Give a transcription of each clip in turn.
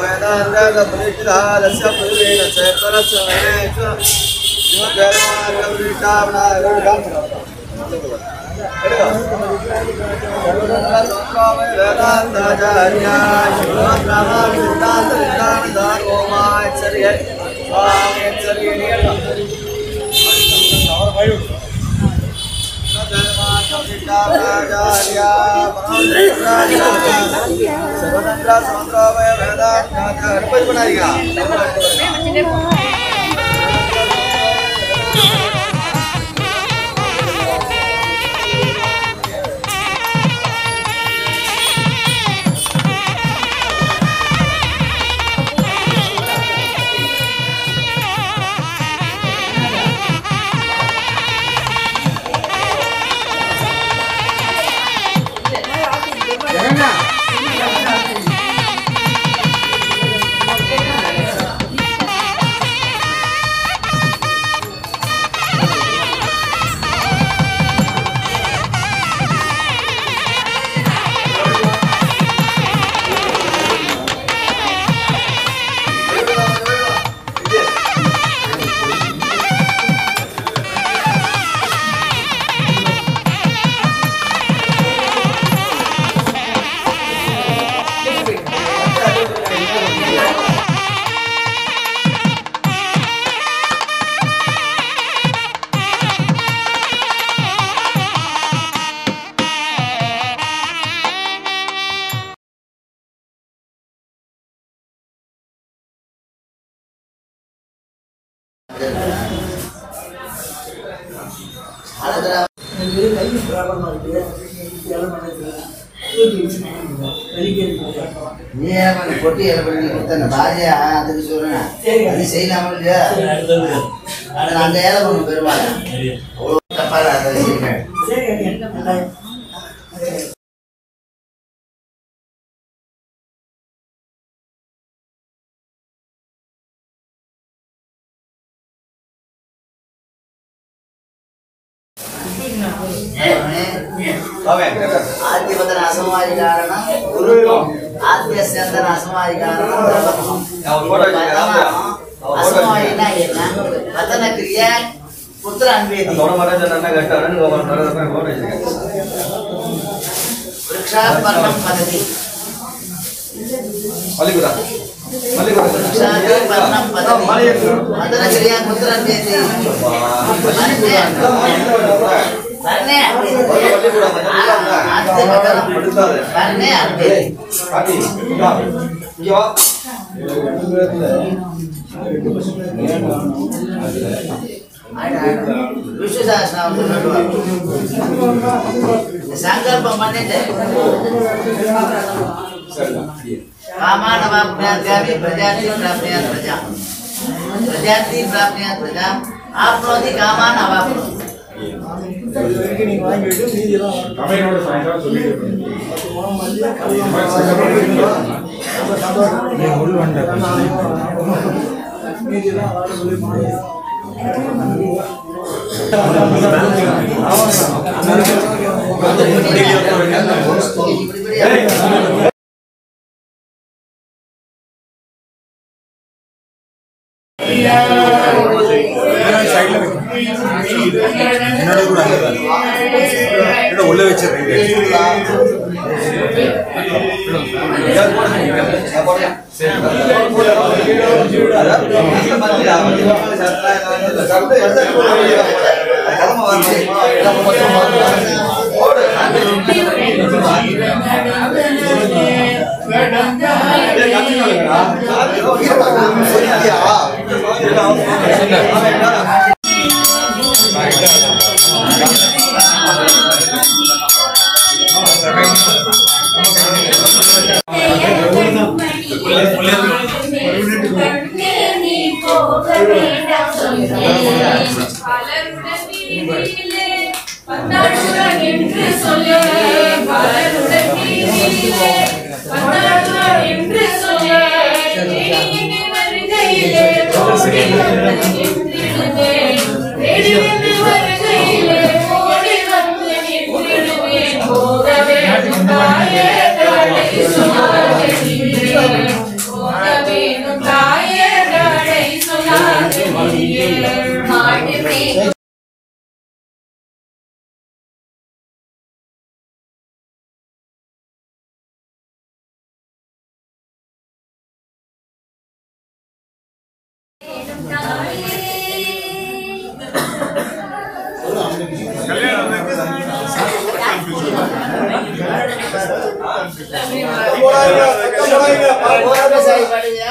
நீ ஏன் பண்ண பொட்டி இலை பண்ணி கொடுத்த அந்த பாஜையா அதுக்கு சொல்றேன் அது செய்யலாமா இல்லையா அது அந்த ஏழை ஒன்று பெருமாள் அவ்வளோ தப்பாக அதை செய்யுங்க ఆద్యపదన అసమాధి కారణం ఆద్య స్యందన అసమాధి కారణం అసమాధిన என்ன வதன கிரியா புத்திர அன்வேதி వృక్షాపర్ణం పదతి వృక్షాది పర్ణం పదతి వదన క్రియా పుత్ర అన్వేది వర్ణే వర్ణే అన్వేది విష్ణు సహస్రనామం సంకల్పం பண்ணிட்டு कामानवाप्याद्यापि प्रजाति प्राप्नुयात् प्रजा प्रजाति प्राप्नुयात् प्रजा आप्नोति कामान् अवाप्नोति தமிழோட சாயங்காலம் சொல்லிட்டு என்னோட கூட என்னோட உள்ள வச்சிருக்கேன் என்று சொல்லு பலருடன் நீதியிலே வந்தாடுவார் என்று சொல்லு தேடி வருகையிலே ஓடி வந்து நின்றிடுவேன் தேடி வந்து வருகையிலே ஓடி வந்து நின்றிடுவேன் போக வேண்டும் தாயே தலை சுமக்கிறேன் போக போராட்ட சாய் பாடுங்க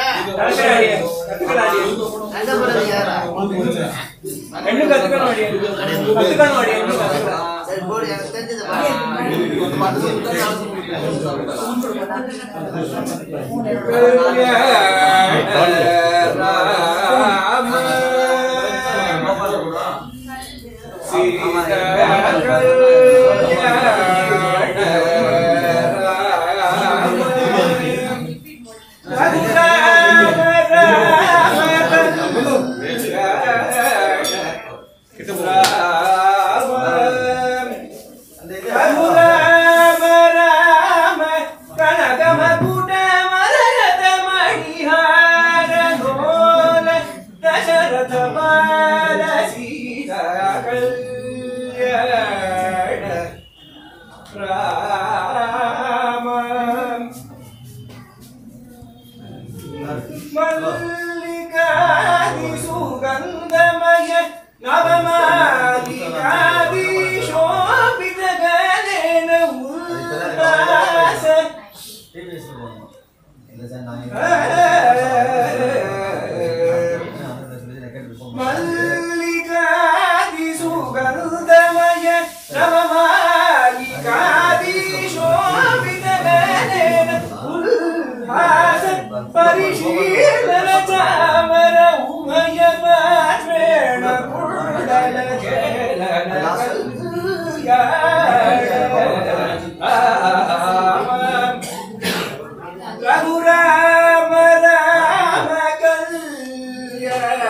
அங்க போறது யாரா சரி போடு எனக்கு தெரிஞ்சது மல்லிகாதி சுகந்தமய நவமாலிகாதி சோபிதகலேன உல்லாச மல்லிகாதி சுகந்தமய நவமாலிகாதி சோபிதகலேன உல்லாச ಪರಿಶೀಲನ ಚಾಮರ ಉಮಯ ಮಾತ್ರೇಣ ಕುಂಡಲ ಕೇಳನ ರಘುರಾಮ ರಾಮ ಕಲ್ಯಾಣ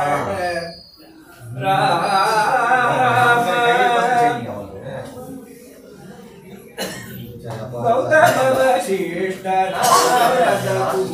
ರಾಮ ಗೌತಮ ವಶಿಷ್ಠ ನಾರದ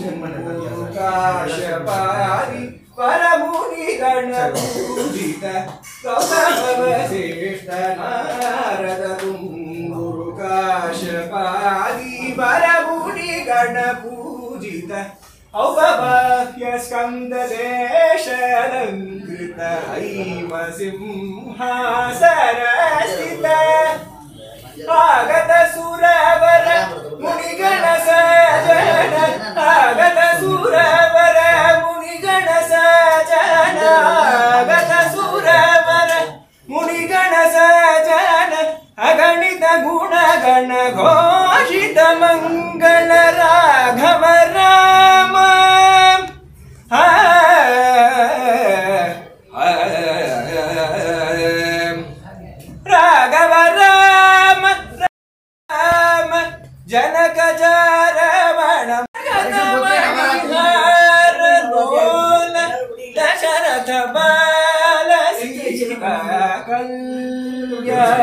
ಕಾಶಪಾರಿ ಪರಮುನಿ ಗಣ ಪೂಜಿತ ಗೌತಮ ವಶಿಷ್ಠ ನಾರದ ಗುರು ಕಾಶಪಾರಿ ಪರಮುನಿ ಗಣ ಪೂಜಿತ ಔಪಬಾಹ್ಯ ಸ್ಕಂದ ದೇಶಲಂಕೃತ ಐವ ಸಿಂಹಾಸನ ಸ್ಥಿತ ಆಗತ ಸುರವರ ಮುನಿಗಣ ಸಜನ ಆಗತ ಸುರವರ ಮುನಿಗಣ ಸಜನ ಆಗತ ಸುರವರ ಮುನಿಗಣ ಸಜನ ಅಗಣಿತ ಗುಣಗಣ ಘೋಷಿತ ಮಂಗಳ ರಾಘವ ರಾಮ ಆ, ಆ, ರಾಘವ ರಾಮ ರಾಮ ಜನಕ ಜಾರಮಣ ಲೋಲ ದಶರಥ ಬಾಲ ಸೀತಾ ಕಲ್ಯಾಣ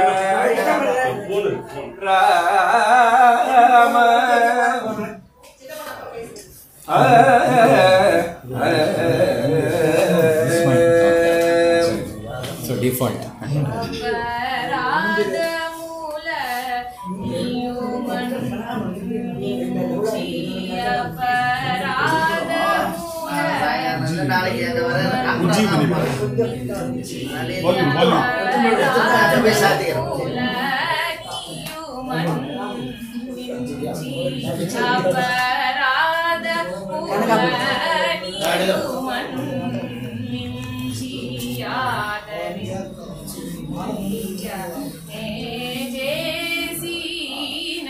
ರಾಮ ಆ, ಆ, So default. ಅಪರಾಧ ಮೂಲ ನೀಯುಮನ್ ನಿಂಚಿ ಅಪರಾಧ ಮೂಲ நாளைக்கு அந்த வர உஜ்ஜி பண்ணி பாரு. volume, volume. அதை போய் சாத்திக்கிறோம் ಮೂಲ ನೀಯುಮನ್ ನಿಂಚಿ ಅಪರಾಧ ಮೂಲ ನೀಯುಮನ್ ನಿಂಚಿ ಆದರಿ ಜೇಸಿನ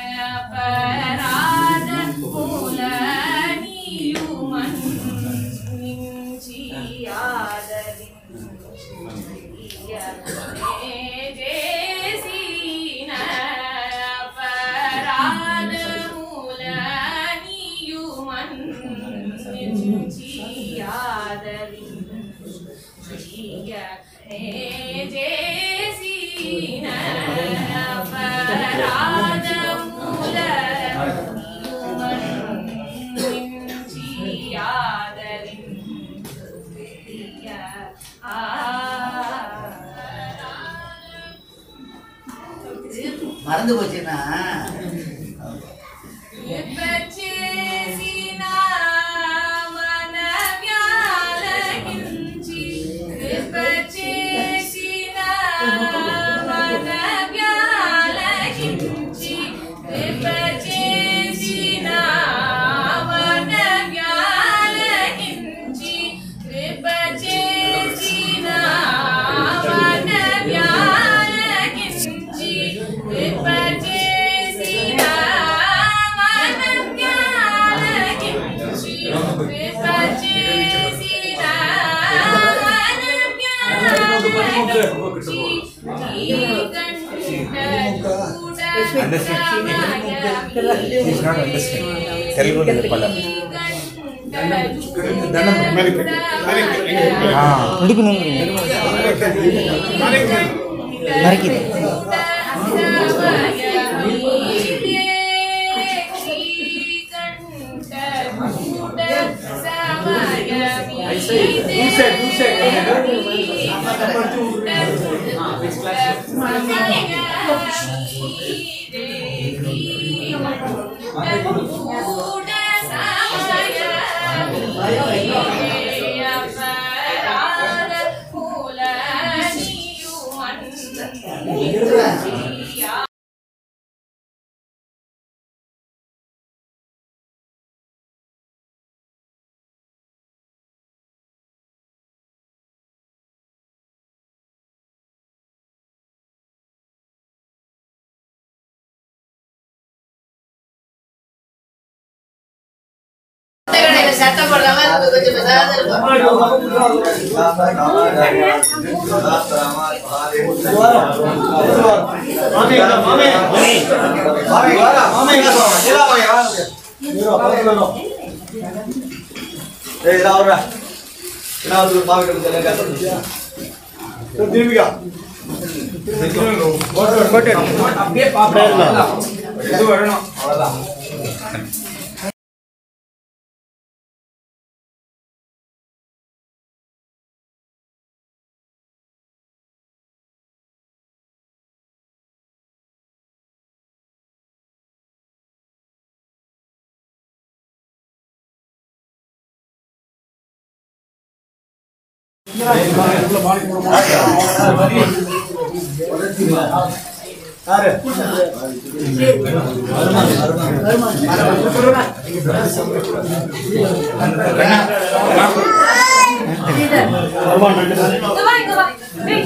ಅಪರಾಧ ಮೂಲ ನೀಯುಮನ್ ನಿಂಚಿ ಆದರಿ ಜೇಸಿನ ಅಪರಾಧ ಮೂಲ ನೀಯುಮನ್ ನಿಂಚಿ ಆದರಿ ಜೇಸಿನ ಅಪರಾಧ ಮೂಲ ನಿಂಚಿಯಾದರಿ ಆ மறந்து போச்சுன்னா చేసిన మన వ్యాధి తెలుగు చెప్పాలి Yeah. சட்டம் போடாம கொஞ்சம் பெசாத இருக்கும் அப்படியே பாப்பா இது வரணும் அவ்வளவுதான் இங்க வா இங்க வா ஏய்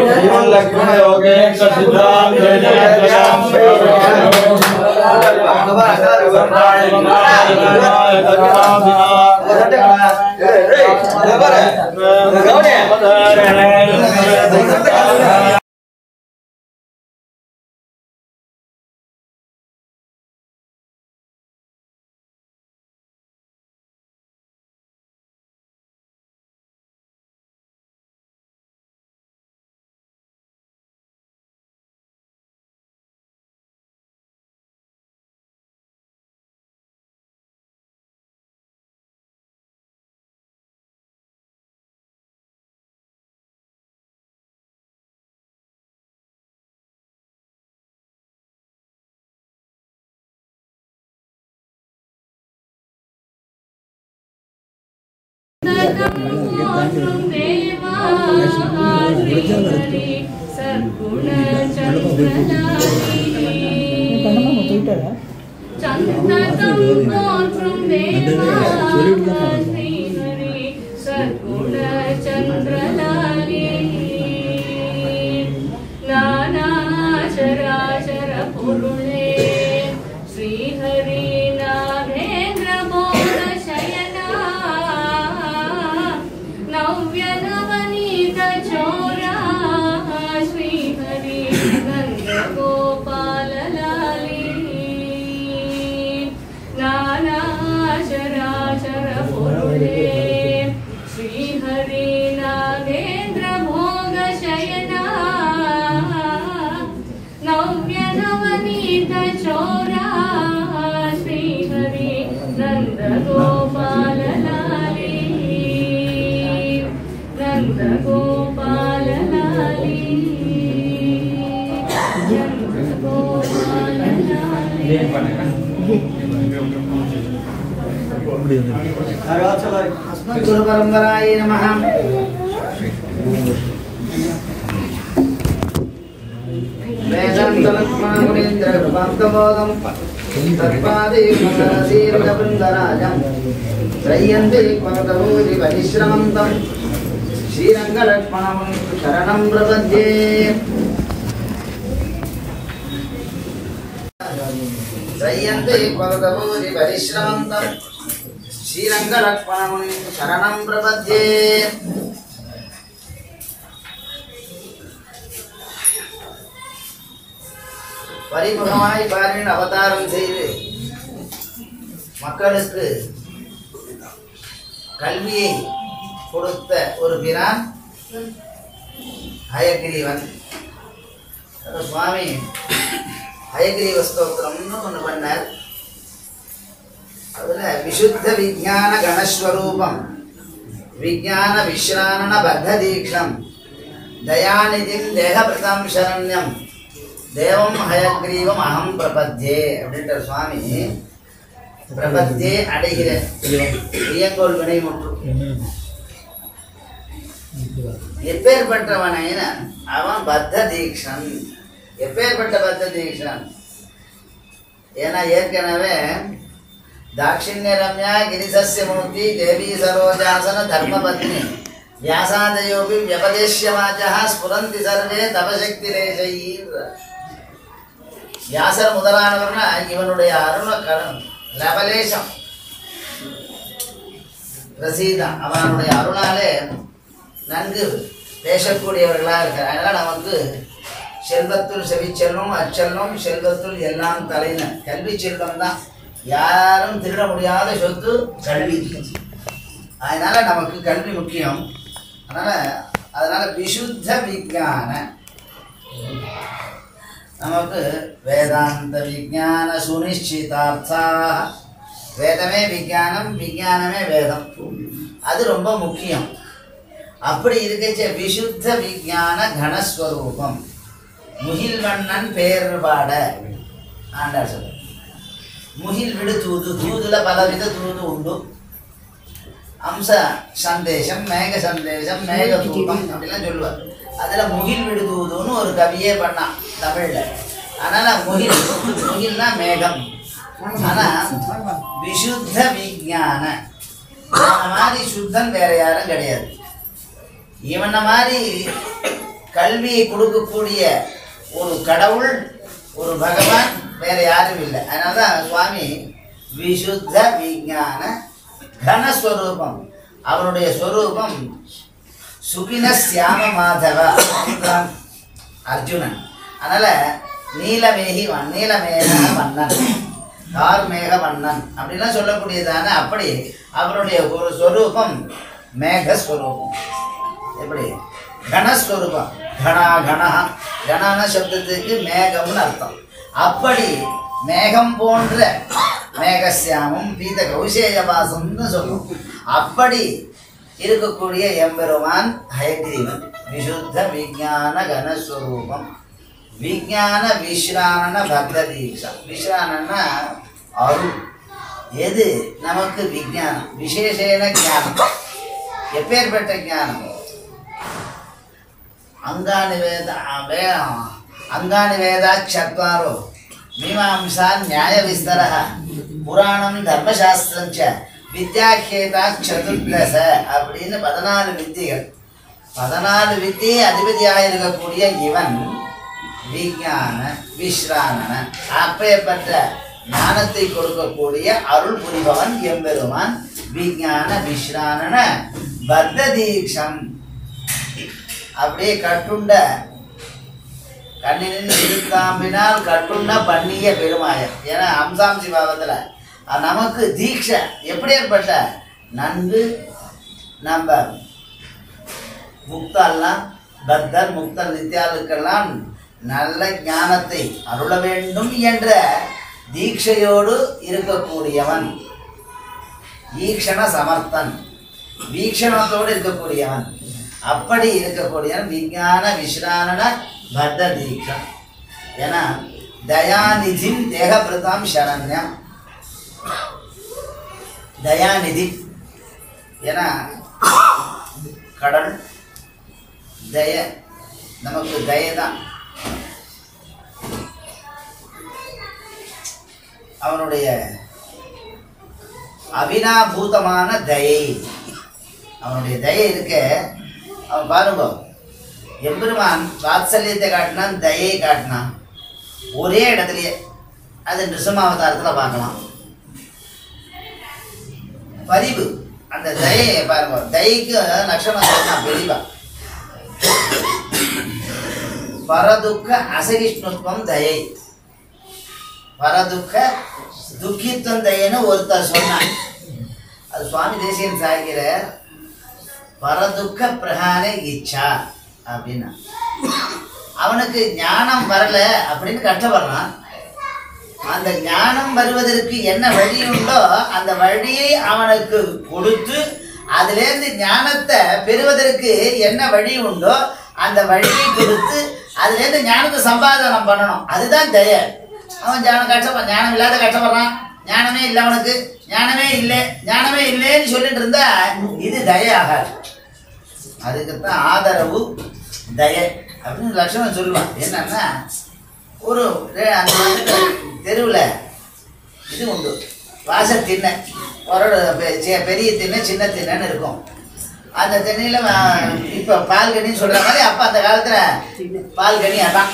ಲಕ್ಷ್ಮಣ ಯೋಗೇಶ ಸಿದ್ಧಾಂತ நானாசராசர பொருளே ஸ்ரீஹரி நாகேந்திர போத சயனா நவ்ய நவநீத சோரா ஸ்ரீஹரி நந்த கோபால லாலி நானாசராசர பொருளே ஸ்ரீஹரி நாகேந்திர போக சயனா நவ்ய நவநீத சோரா ஸ்ரீஹரி நந்த கோபால லாலி நந்த கோபால லாலி நந்த கோபால லாலி अस्मद्गुरुपरम्परायै नमः वेदान्तलक्ष्मणमुनीन्द्रकृपान्तबोधं तत्पादयुगसीर्गबृन्दराजं त्रय्यन्ते पवतभूरि परिश्रमन्तं श्रीरङ्गलक्ष्मणमुनि शरणं प्रपद्ये त्रय्यन्ते पवतभूरि परिश्रमन्तं श्रीरङ्गलक्ष्मणमुनि शरणं प्रपद्ये பரிமுகமாய் பாரின் அவதாரம் செய்து மக்களுக்கு கல்வியை கொடுத்த ஒரு பிரான் ஹயகிரீவன் அது சுவாமி ஹயகிரீவ ஸ்தோத்திரம்னு ஒன்று பண்ணார் அதுல விசுத்த விஜான கணஸ்வரூபம் விஜான விஸ்ராணன பத்த தீக்ஷம் தயாநிதிம் தேகபிரதம் சரண்யம் தேவம் ஹயக்ரீவம் அகம் பிரபத்தியே அப்படின்ற சுவாமி பிரபத்தியே அடைகிறேன் இயங்கோல் வினை முற்று எப்பேற்பட்டவனை அவன் பத்த தீக்ஷன் எப்பேற்பட்ட பத்த தீக்ஷன் ஏன்னா ஏற்கனவே தாட்சிண்ய ரம்யா கிரிசஸ்ய மூர்த்தி தேவி சரோஜாசன தர்மபத்னி வியாசாதயோபி வியபதேஷ்யவாச்சா ஸ்புரந்தி சர்வே தவசக்தி வியாசர் முதலானவர்னா இவனுடைய அருண கரம் லவலேசம் பிரசீதம் அவனுடைய அருளாலே நன்கு பேசக்கூடியவர்களாக இருக்கிறார் அதனால நமக்கு செல்வத்துள் செவிச்செல்வம் அச்செல்வம் செல்வத்துள் எல்லாம் தலைன கல்வி செல்வம் தான் யாரும் திருட முடியாத சொத்து கல்வி அதனால நமக்கு கல்வி முக்கியம் அதனால அதனால விசுத்த விஞ்ஞான நமக்கு வேதாந்த விஞ்ஞான சுனிச்சிதார்த்தா வேதமே விஞ்ஞானம் விஞ்ஞானமே வேதம் அது ரொம்ப முக்கியம் அப்படி இருக்கச்ச விசுத்த விஞ்ஞான கணஸ்வரூபம் முகில்வண்ணன் பேர் பாட ஆண்டார் சொல்ல முகில் விடு தூது தூதுல பலவித தூது உண்டு அம்ச சந்தேசம் மேக சந்தேசம் மேக தூபம் அப்படிலாம் சொல்லுவார் அதுல முகில் விடு தூதுன்னு ஒரு கவியே பண்ணான் தமிழ்ல அதனால முகில் முகில்னா மேகம் ஆனா விசுத்த விஞ்ஞான இவனை மாதிரி சுத்தன் வேற யாரும் கிடையாது இவனை மாதிரி கல்வியை கொடுக்கக்கூடிய ஒரு கடவுள் ஒரு பகவான் வேற யாரும் இல்லை அதனால தான் சுவாமி விசுத்த விஞ்ஞான கனஸ்வரூபம் அவருடைய ஸ்வரூபம் சுகின சியாம மாதவ அப்படின்றான் அர்ஜுனன் அதனால நீலமேகி வன் நீலமேக மன்னன் கார்மேக மன்னன் அப்படிலாம் சொல்லக்கூடியதான அப்படி அவருடைய ஒரு ஸ்வரூபம் மேகஸ்வரூபம் எப்படி கணஸ்வரூபம் கணா கணா கணான சப்தத்துக்கு மேகம்னு அர்த்தம் அப்படி மேகம் போன்ற மேகசியாமம் பீத கௌசேயவாசம்னு சொல்லும் அப்படி இருக்கக்கூடிய எம்பெருமான் ஹயக்ரீவன் விசுத்த விஞ்ஞான கனஸ்வரூபம் விஞ்ஞான விஸ்ராணன பக்த தீட்சா விஸ்ராணன்னா அருள் எது நமக்கு விஞ்ஞானம் விசேஷேன ஞானம் எப்பேற்பட்ட ஞானம் அங்காணி வேத வே அங்காணி வேதா சத்வாரோ மீமாம்சா நியாய விஸ்தர புராணம் தர்மசாஸ்திரம் ச வித்யாக்கியதா சதுர்தச அப்படின்னு பதினாலு வித்திகள் பதினாலு வித்தியை அதிபதியாக இருக்கக்கூடிய இவன் விஞ்ஞான விஸ்ராணன அப்பேற்பட்ட ஞானத்தை கொடுக்கக்கூடிய அருள் புரிபவன் எம்பெருமான் விஞ்ஞான விஸ்ராணன பத்த தீட்சம் அப்படியே கட்டுண்ட கண்ணினின் திருத்தாம்பினால் கட்டுண்ட பண்ணிய பெருமாயர் ஏன்னா அம்சாம்சி பாவத்தில் நமக்கு தீட்சை எப்படி ஏற்பட்ட நன்கு நம்ம முக்தெல்லாம் பக்தர் முக்தர் நித்யாளுக்கெல்லாம் நல்ல ஞானத்தை அருள வேண்டும் என்ற தீட்சையோடு இருக்கக்கூடியவன் ஈக்ஷண சமர்த்தன் வீக்ஷணத்தோடு இருக்கக்கூடியவன் அப்படி இருக்கக்கூடியவன் விஞ்ஞான விஸ்ராணன பத்த தீட்சம் ஏன்னா தயாநிதின் தேகபிரதாம் சரண்யம் தயாநிதி ஏன்னா கடல் தய நமக்கு தயை தான் அவனுடைய அவினாபூதமான தயை அவனுடைய தயை இருக்க அவன் பாருங்க எம்பெருமான் வாத்சல்யத்தை காட்டினான் தயை காட்டினான் ஒரே இடத்துலயே அது நிருசமாவதாரத்தில் பார்க்கலாம் பரிவு அந்த தயை பாருங்க தயைக்கு லட்சணம் சொன்னா பெரிவா பரதுக்க அசகிஷ்ணுத்வம் தயை பரதுக்க துக்கித்வம் தயைன்னு ஒருத்தர் சொன்னான் அது சுவாமி தேசியன் சாகிற பரதுக்க பிரகார இச்சா அப்படின்னா அவனுக்கு ஞானம் வரல அப்படின்னு கஷ்டப்படுறான் அந்த ஞானம் வருவதற்கு என்ன வழி உண்டோ அந்த வழியை அவனுக்கு கொடுத்து அதிலேருந்து ஞானத்தை பெறுவதற்கு என்ன வழி உண்டோ அந்த வழியை கொடுத்து அதுலேருந்து ஞானத்தை சம்பாதனம் பண்ணணும் அதுதான் தய அவன் ஞானம் கஷ்டப்படுறான் ஞானம் இல்லாத கஷ்டப்படுறான் ஞானமே இல்லை அவனுக்கு ஞானமே இல்லை ஞானமே இல்லைன்னு சொல்லிட்டு இருந்தா இது தய ஆகாது அதுக்குத்தான் ஆதரவு தய அப்படின்னு லட்சணம் சொல்லுவான் என்னன்னா ஒரு ரெ- அந்த வந்து தெருவில் இது உண்டு வாச திண்ணை ஒரு பெ- சி- பெரிய திண்ணை சின்ன திண்ணைன்னு இருக்கும் அந்த திண்ணையில் இப்போ பால்கனின்னு சொல்கிற மாதிரி அப்போ அந்த காலத்தில் பால்கனி அதான்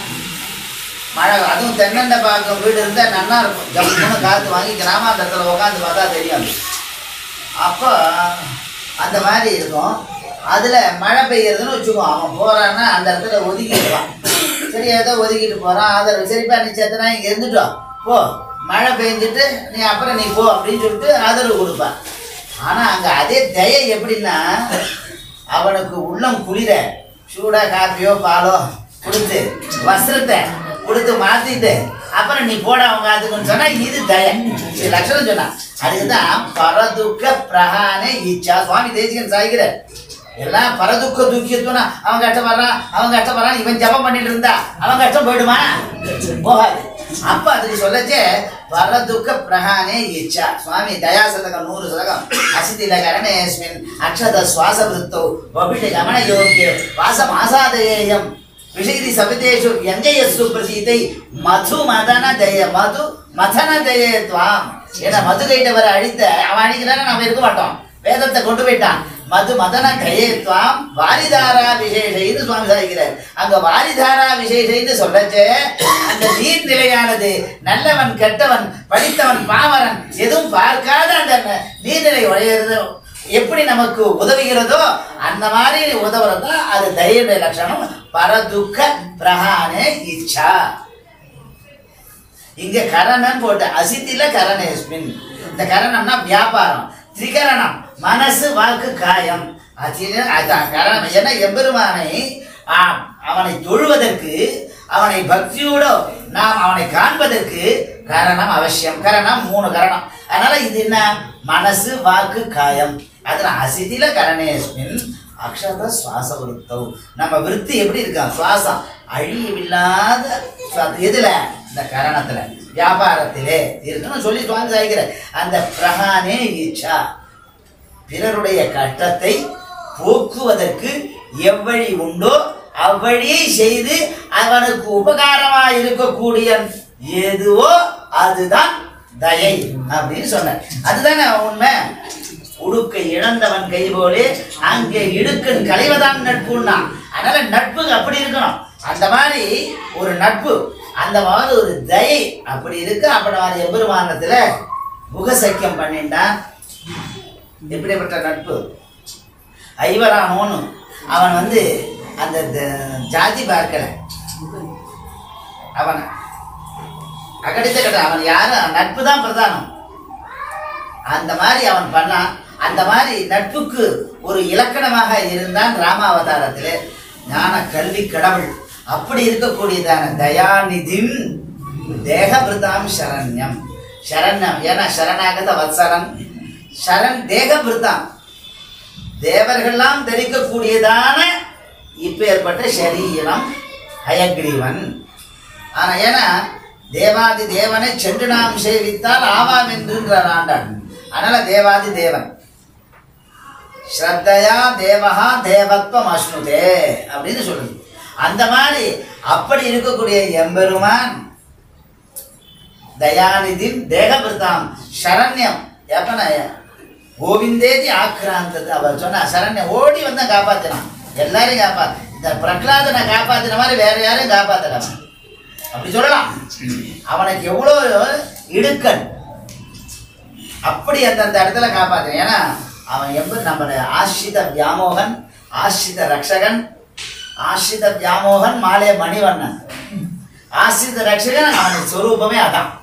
மழை அதுவும் தென்னண்டை பார்க்க வீடு இருந்தால் நல்லா இருக்கும் ஜம்முன்னு காற்று வாங்கி கிராமாந்தரத்தில் உட்காந்து பார்த்தா தெரியும் அது. அப்போ அந்த மாதிரி இருக்கும் அதில் மழை பெய்யறதுன்னு வச்சுக்கோ அவன் போகிறான்னா அந்த இடத்துல ஒதுக்கிடுவான் சரி ஏதோ ஒதுக்கிட்டு போகிறான் ஆதரவு சரிப்பா நீ செத்தனா இங்கே இருந்துட்டோம் போ மழை பெஞ்சிட்டு நீ அப்புறம் நீ போ அப்படின்னு சொல்லிட்டு ஆதரவு கொடுப்பான் ஆனால் அங்கே அதே தயை எப்படின்னா அவனுக்கு உள்ளம் குளிர சூடாக காப்பியோ பாலோ கொடுத்து வஸ்திரத்தை கொடுத்து மாத்திட்டு அப்புறம் நீ போட அவங்க அதுக்குன்னு சொன்னா இது தய இது லட்சணம் சொன்னா அதுக்குதான் பரதுக்க பிரகான இச்சா சுவாமி தேசிகன் சாய்கிற எல்லாம் பரதுக்க துக்கியத்துவனா அவன் கஷ்டப்படுறான் அவன் கஷ்டப்படுறான் இவன் ஜபம் பண்ணிட்டு இருந்தா அவன் கஷ்டம் போயிடுமா போகாது அப்ப அதுக்கு சொல்லச்சே பரதுக்க பிரகானே இச்சா சுவாமி தயா சதகம் நூறு சதகம் அசிதில கரணேஸ்மின் அக்ஷத சுவாச விருத்தோ வபிஷ கமன யோகிய வாசம் ஆசாதேயம் விஷயதி சபிதேஷு வியஞ்சயஸ்து பிரசீதை மது மதன தய மது மதன தய துவாம் ஏன்னா மது கைட்டவரை அழித்த அவன் அழிக்கிறான்னு நம்ம இருக்க மாட்டோம் வேதத்தை கொண்டு போயிட்டான் மது மதன கயேத்வாம் வாரிதாரா விசேஷைன்னு சுவாமி சாதிக்கிறார் அங்க வாரிதாரா விசேஷைன்னு சொல்லச்சே அந்த நீர்நிலையானது நல்லவன் கெட்டவன் படித்தவன் பாமரன் எதுவும் பார்க்காத அந்த ந- நீர்நிலை உடையிறது எப்படி நமக்கு உதவுகிறதோ அந்த மாதிரி உதவுறது அது தைரிய லட்சணம் பரதுக்க பிரகானே இச்சா இங்க கரணம் போட்டு அசித்தில கரணேஸ்மின் இந்த கரணம்னா வியாபாரம் திரிகரணம் மனசு வாக்கு காயம் அசில அதான் கரணம் ஏன்னா எம்பெருமானை ஆம், அவனை தொழுவதற்கு அவனை பக்தியோடு நாம் அவனை காண்பதற்கு கரணம் அவசியம் கரணம் மூணு கரணம் அதனால இது என்ன மனசு வாக்கு காயம் அதுல அசிதில கரணேஸ்மின் அக்ஷத சுவாச விருத்தம் நம்ம விருத்தி எப்படி இருக்கான் சுவாசம் அழியவில்லாத சுவா- எதுல இந்த கரணத்துல வியாபாரத்திலே இருக்குன்னு சொல்லி சுவாமி சாய்க்கிற அந்த பிரகானே இச்சா பிறருடைய கஷ்டத்தை போக்குவதற்கு எவ்வழி உண்டோ அவ்வழியை செய்து அவனுக்கு உபகாரமா இருக்கக்கூடிய எதுவோ அதுதான் தயை அப்படின்னு சொன்னார் அதுதானே உண்மை உடுக்கை இழந்தவன் கை போலே அங்கே இடுக்கன் களைவதான் நட்புன்னா அதனால நட்பு அப்படி இருக்கணும் அந்த மாதிரி ஒரு நட்பு அந்த மாதிரி ஒரு தயை அப்படி இருக்கு அப்படி மாதிரி எம்பெருமானத்துல முகசக்கியம் பண்ணிட்டான் எப்படிப்பட்ட நட்பு ஐவரானோன்னு அவன் வந்து அந்த த- ஜாதி பார்க்கல அவன் அகடித்த கட்ட அவன் யாரும் நட்பு தான் பிரதானம் அந்த மாதிரி அவன் பண்ணான் அந்த மாதிரி நட்புக்கு ஒரு இலக்கணமாக இருந்தான் ராமாவதாரத்திலே ஞான கல்வி கடவுள் அப்படி இருக்கக்கூடியதான தயாநிதின் தேகபிருதாம் சரண்யம் சரண்யம் ஏன்னா சரணாகத வத்சரன் சரண் தேகபிருதாம் தேவர்கள்லாம் தரிக்கக்கூடியதான இப்பேற்பட்ட சரீரம் ஹயக்ரீவன் ஆனா ஏன்னா தேவாதி தேவனை சென்று நாம் சேவித்தால் ஆவாம் என்றுன்றார் ஆண்டாள் அதனால தேவாதி தேவன் ஸ்ரத்தையா தேவஹா தேவத்வம் அஸ்னுதே அப்படின்னு சொல்லுது அந்த மாதிரி அப்படி இருக்கக்கூடிய எம்பெருமான் தயாநிதின் தேகபிரதாம் சரண்யம் எப்பன கோவிந்தேதி ஆக்ராந்தது அவர் சொன்ன சரண்யம் ஓடி வந்து காப்பாத்தினான் எல்லாரையும் காப்பாத்து இந்த பிரகலாதனை காப்பாத்தின மாதிரி வேற யாரையும் காப்பாத்தல அவன். அப்படி சொல்லலாம் அவனுக்கு எவ்வளோ இடுக்கன் அப்படி அந்தந்த இடத்துல காப்பாத்தின ஏன்னா அவன் எம்ப நம்மளுடைய ஆசிரித வியாமோகன் ஆசிரித ரக்ஷகன் ஆசிரித வியாமோகன் மாலே மணிவண்ணன் ஆசிரித ரக்ஷகன் அவனுக்கு சொரூபமே அதான்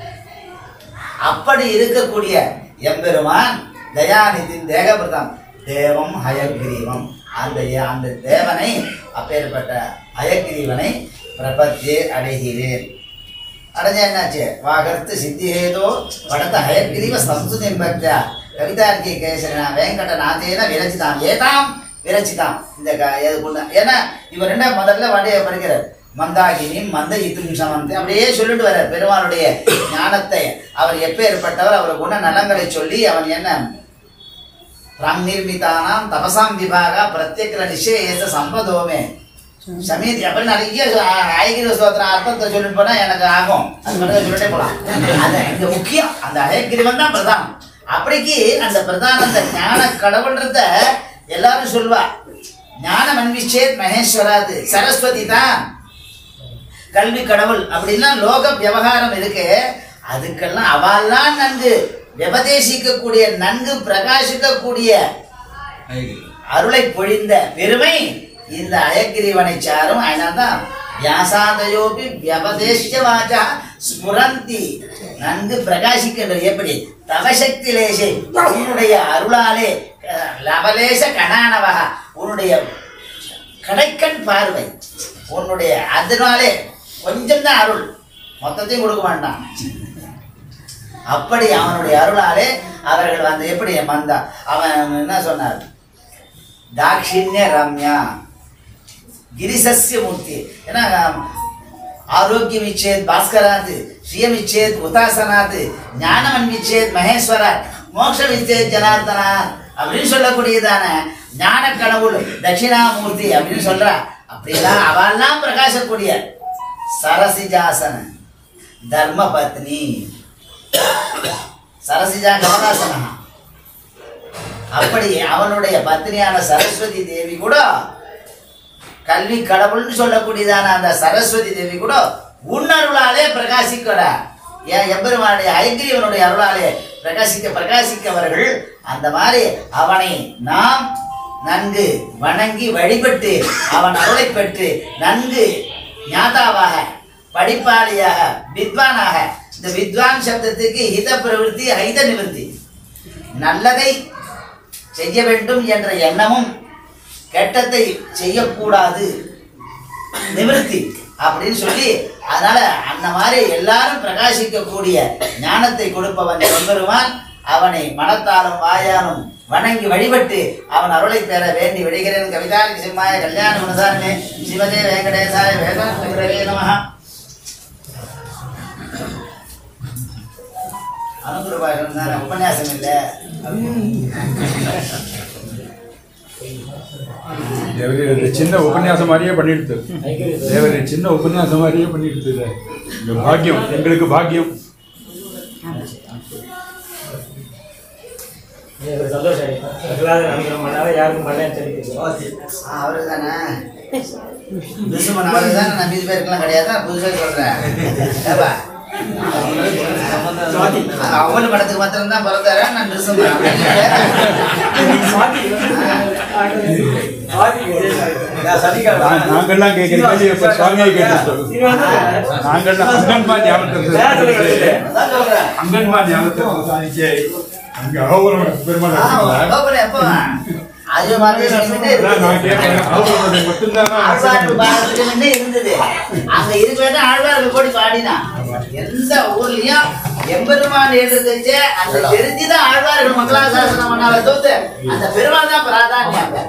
அப்படி இருக்கக்கூடிய எம்பெருமான் தயாநிதின் தேகபிரதம் தேவம் ஹயகிரீவம் அந்த அந்த தேவனை அப்பேற்பட்ட ஹயகிரீவனை பிரபத்தியே அடைகிறேன் அடைஞ்சா என்னாச்சு வாகர்த்து சித்திஹேதோ படத்த ஹயகிரீவ சம்ஸ்கிருதி பக்தியா கவிதார்க்கி கேசரனா வெங்கடநாதேன விரச்சிதாம் ஏதாம் விரச்சிதாம் இந்த க எதுக்குள்ள ஏன்னா இவர் என்ன முதல்ல வண்டியை படிக்கிறார் மந்தாகினி மந்த இத்தும் சமந்தி அப்படியே சொல்லிட்டு வர பெருமானுடைய ஞானத்தை அவர் எப்பேற்பட்டவர் அவர் குண நலங்களை சொல்லி அவன் என்ன பிராங் நிர்மிதானாம் தபசாம் விபாகா பிரத்யேக நிச்சய சம்பதோமே சமீதி அப்படி நிறைய ஐகிரி ஸ்தோத்திரம் அர்த்தத்தை சொல்லிட்டு போனா எனக்கு ஆகும் அது மட்டும் சொல்லிட்டே போலாம் அது இங்க முக்கியம் அந்த அயக்கிரிவன் தான் பிரதானம் அப்படிக்கு அந்த பிரதான அந்த ஞான கடவுள்ன்றத எல்லாரும் சொல்வா ஞானம் அன்விச்சேத் மகேஸ்வராது சரஸ்வதி தான் கல்வி கடவுள் அப்படின்னா லோக விவகாரம் இருக்கு அதுக்கெல்லாம் அவெல்லாம் நன்கு விபதேசிக்கக்கூடிய நன்கு பிரகாசிக்கக்கூடிய அருளை பொழிந்த பெருமை இந்த அயக்கிரிவனை சாரும் அதனால்தான் வியாசாதயோபி வியபதேஷ்ய வாச்சா ஸ்புரந்தி நன்கு பிரகாசிக்கின்றது எப்படி தவசக்தி லேசே உன்னுடைய அருளாலே அஹ், லவலேச கணானவக உன்னுடைய கடைக்கண் பார்வை உன்னுடைய அதனாலே கொஞ்சம் தான் அருள் மொத்தத்தையும் கொடுக்க வேண்டாம் அப்படி அவனுடைய அருளாலே அவர்கள் வந்து எப்படி மந்தா அவன் என்ன சொன்னார் தாட்சிண்ய ரம்யா గిరిసస్య మూర్తి ஏன்னா ஆரோக்கியம் இச்சேத் பாஸ்கராத் ஸ்ரீயம் இச்சேத் உதாசனாத் ஞானம் அன்பிச்சேத் மகேஸ்வரர் மோட்சம் இச்சேத் ஜனார்தனா அப்படின்னு சொல்லக்கூடியதான ஞான கடவுள் தட்சிணாமூர்த்தி அப்படின்னு சொல்றா அப்படியெல்லாம் அவெல்லாம் பிரகாசக்கூடிய சரசிஜாசன தர்ம பத்னி சரசிஜா கமலாசனா அப்படி அவனுடைய பத்னியான சரஸ்வதி தேவி கூட கல்வி கடவுள்னு சொல்லக்கூடியதான அந்த சரஸ்வதி தேவி கூட உன்னருளாலே பிரகாசிக்கடா ஏன் எம்பெருமானுடைய ஐக்கிரியவனுடைய அருளாலே பிரகாசிக்க பிரகாசிக்கவர்கள் அந்த மாதிரி அவனை நாம் நன்கு வணங்கி வழிபட்டு அவன் அருளை பெற்று நன்கு ஞாதாவாக படிப்பாளியாக வித்வானாக இந்த வித்வான் சப்தத்துக்கு ஹித பிரவருத்தி ஹைத நிவர்த்தி நல்லதை செய்ய வேண்டும் என்ற எண்ணமும் கெட்டதை செய்யக்கூடாது நிவர்த்தி அப்படின்னு சொல்லி அதனால அந்த மாதிரி எல்லாரும் பிரகாசிக்கக்கூடிய ஞானத்தை கொடுப்பவன் எம்பெருமான் அவனை மனத்தாலும் வாயாலும் வணங்கி வழிபட்டு அவன் அருளை பெற வேண்டி விடுகிறேன் கவிதாலிக்கு சிம்மாய கல்யாண குணசாரமே சிவதே வெங்கடேசாய வேதாந்தே நமஹ அனுகுருபாயிரம் தானே உபன்யாசம் இல்லை தேவரி ஒரு சின்ன உபன்யாசம் மாதிரியே பண்ணிடுது தேவரி சின்ன உபன்யாசம் மாதிரியே பண்ணிடுது இதை. இங்க பாக்கியம் எங்களுக்கு பாக்கியம் எனக்கு சந்தோஷம் பிரகலாத அனுகிரகம் பண்ணாவே யாருக்கும் பண்ணேன்னு தெரிவிக்குது அவரு தானே துசுமன் அவரு தானே நான் மீதி பேருக்கெல்லாம் கிடையாது நான் புதுசாக சொல்றேன் ஏப்பா? அவ்வளவு படத்துக்கு மாத்திரம் தான் பிறந்தாரு நான் துசுமன் நான் நாங்கெல்லாம் கேட்கிற கேள்வி இப்ப சுவாமியை கேட்டு நாங்கெல்லாம் அங்கன்மா ஞாபகத்தில் அதான் சொல்றேன் அங்கன்மா ஞாபகத்தில் சாதிச்சே அங்க அவரோட பெருமாள் இருக்கீங்களா? எப்போ அது மாதிரி சொல்லிக்கிட்டே அதான் நான் இருக்குது. கேட்கிறேன் அவரோட மட்டும்தான் ஆழ்வார் பாரதத்துக்கு முன்னே இருந்தது அங்க இருக்கிற ஆழ்வார்கள் போடி பாடினான் எந்த ஊர்லயும் எம்பெருமான் எழுதுச்சு அந்த தெரிஞ்சுதான் ஆழ்வார்கள் மங்களாசாசனம் பண்ணால தோத்து அந்த பெருமாள் தான் பிராதானியம் அங்க.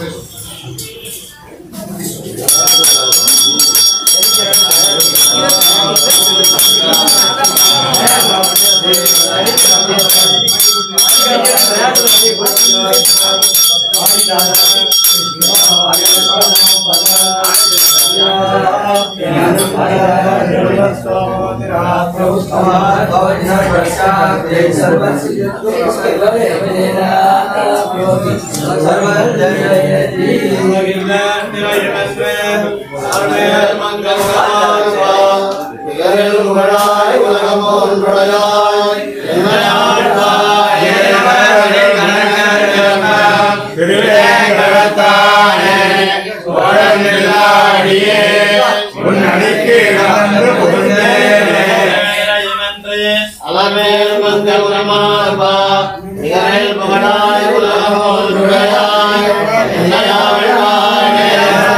அலமேல் மங்கள் உரமார்பா நிகழ் புகழாய் உலகமோல் நுழையாய் என்னையாழ்வானே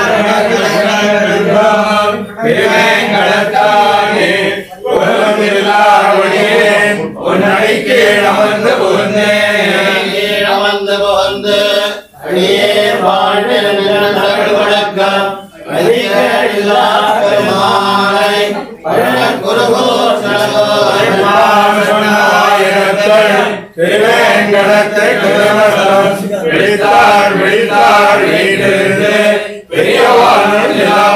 திருவேங்கடத்தானே புகழ்ந்திருந்தாவடியே உன்னடிக்கு அமர்ந்து புகுந்தேன் அமர்ந்து புகழ்ந்து அடியே வாழ்வில் நிகழ்ந்தவள் வணக்கம் அதிகழில்லா பெருமாளை பழக் குருகோர் திருவேங்கடத்தை குருவசம் விழித்தார் விழித்தார் வீட்டிலிருந்து பெரியவான்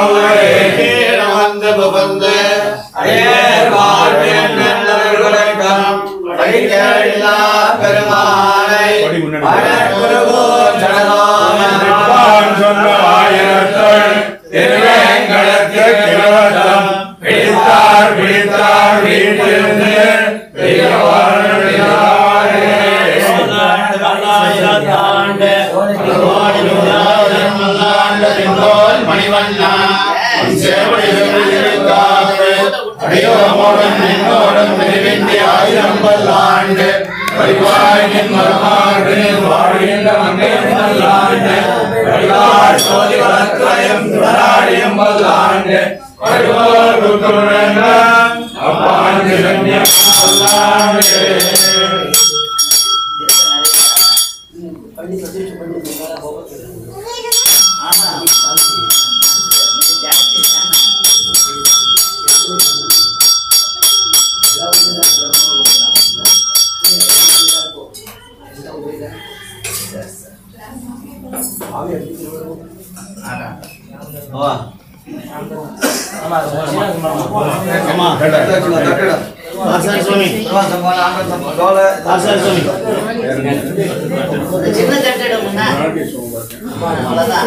வந்து புகுந்து அடியேர் வாழ்வில் நிகழ்ந்தவள் வணக்கம் அதிகழில்லா பெருமாளை பழக் குருகோர் நான் சொன்ன ஆயிரத்தள் திருவேங்கடத்து கிரவசம் பிடித்தார் பிடித்தார் வீட்டிலிருந்து மணிவண்ணா அடியோமோடும் நின்னோடும் திருவிந்தி ஆயிரம் பல்லாண்டு வழிபாய் நின் மரமாடு வாழ்கின்ற மங்கையம் பல்லாண்டு வழிபாய் சோதி வளர்க்கயம் துடாடியம் பல்லாண்டு வழிபாய் குருங்க அப்பான் திருஞம் பல்லாண்டு ஆமா. ஜாஸ்தி தானே. ஆமா ஆசாரி சுவாமி ஆசாரி சுவாமி இந்த சின்ன தட்டிடமுன்னா அவ்வளோதான்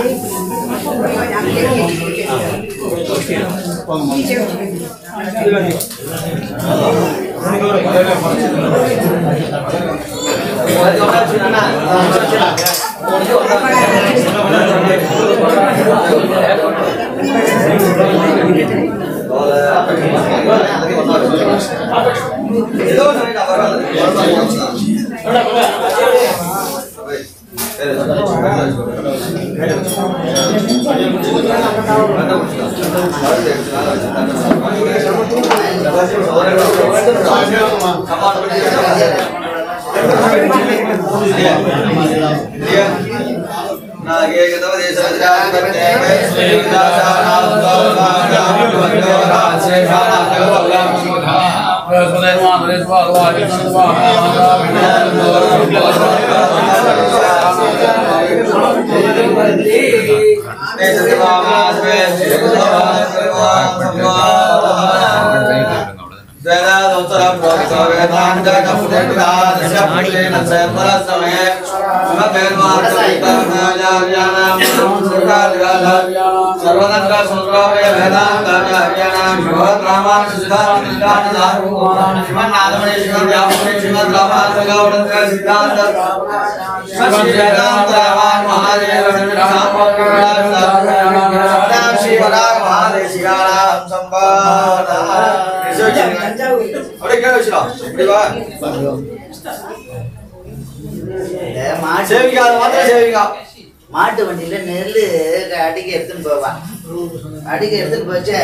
இந்த மாட்டு மாட்டு வண்டியில நெல் அடிக்க எடுத்துன்னு போவான் அடிக்க எடுத்துன்னு போச்ச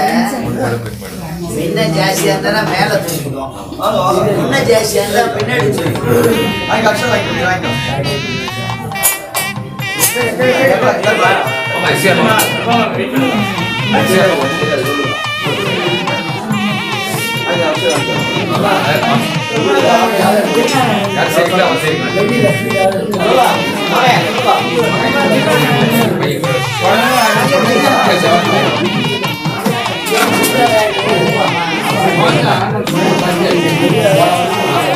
முன்ன ஜாஸ்தியா இருந்தா மேல தூக்கிடுவோம் முன்ன ஜாஸ்தியா இருந்தா பின்னாடி தூக்கிடுவோம் Thank you.